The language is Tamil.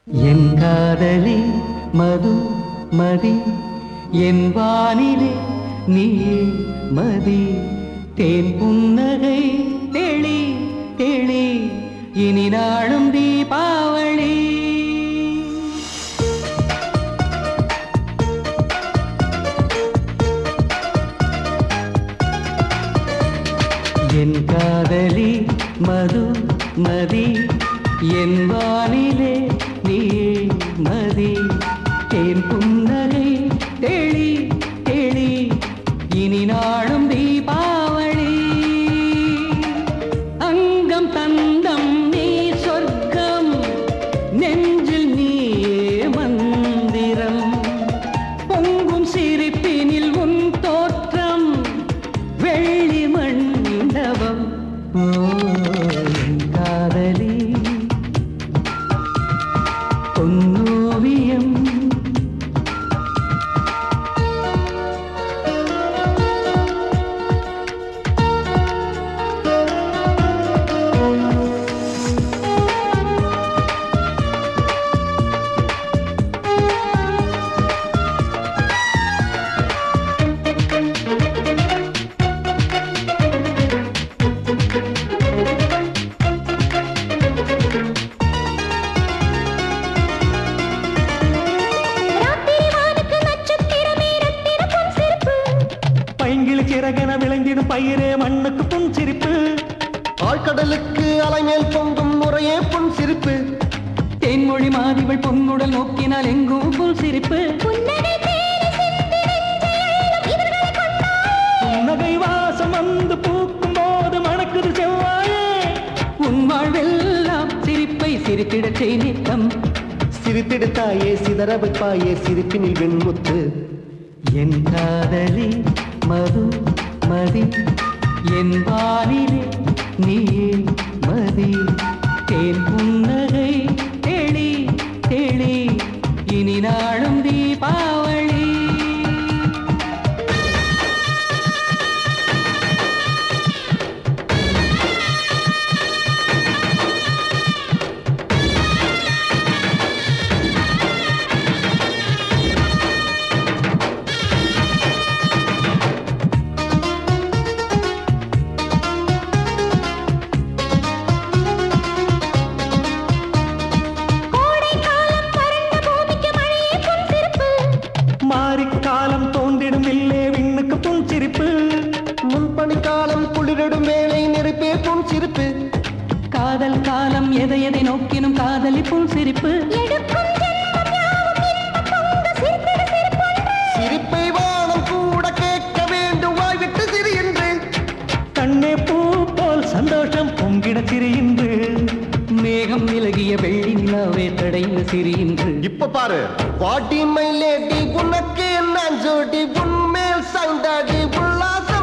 என் காதலி மது மதி என் வானிலே நீயே மதி தேன் புன்னகை தெளி தெளி இனி நாளும் தீபாவளி என் காதலி மது மதி என் வானிலே நீயே மதி தேன் புன்னகை தெளி தெளி இனி நாளும் தீபாவளி அங்கம் தந்தம் நீ சொர்க்கம் நெஞ்சில் நீயே மந்திரம் பொங்கும் சிரிப்பினில் உன் தோற்றம் வெள்ளி மண்டபம் ஓ, என் காதலி பொன்னோவியம் ராத்திரி வானுக்கு நட்சத்திரமே ரத்தினப்பொன் சிரிப்பு. பைங்கிளி சிறகென விளைந்திடும் பயிரே மண்ணுக்கு புன்சிரிப்பு ஆழ்கடலுக்கு அலைமேல் பொங்கும் முறையே பொன் சிரிப்பு தேன்மொழி மாதிவள் பொன்னுடல் நோக்கினால் எங்கும் புல் சிரிப்பு புன்னகை தேனி சிந்தி நெஞ்சை அள்ளும் இதழ்களைக் கொண்டாய். புன்னகை வாசம் வந்து பூக்கும் போது மணக்குது செவ்வாயே உன் வாழ்வெல்லாம் சிரிப்பை சிரித்திடச் செய் நித்தம் சிரித்தெடுத்தாயே சிதற வைப்பாயே சிரிப்பினில் வெண்முத்து என் காதலி மது மதி என் வானிலே நீயே மதி தேன் புன்னகை தெளி தெளி இனி நாளும் தீபாவளி கோடைக்காலம் வறண்ட பூமிக்கு மழையே பொன் சிரிப்பு. மாரிக்காலம் தோன்றிடும் இல்லே விண்ணுக்கு புன்சிரிப்பு முன்பனிக்காலம் குளிரிடும் வேலை நெருப்பே பொன் சிரிப்பு காதல் காலம் எதை எதை நோக்கினும் காதலி புன்சிரிப்பு எடுக்கும் ஜென்மம் யாவும் இன்பம் பொங்க சிரித்திடு சிரிப்பொன்று. சிரிப்பை வானம் கூட கேட்க வேண்டும் வாய்விட்டு சிரி என்று கண்ணே பூ போல் சந்தோஷம் பொங்கிட சிரியின்று மேகம் விலகிய வெள்ளி நிலாவே தடைந்த சிரியின்று இப்ப பாரு பாட்டி மை லேடி உனக்கு என்ன ஜோடி உன்மேல் சாய்ந்தாடி உல்லாச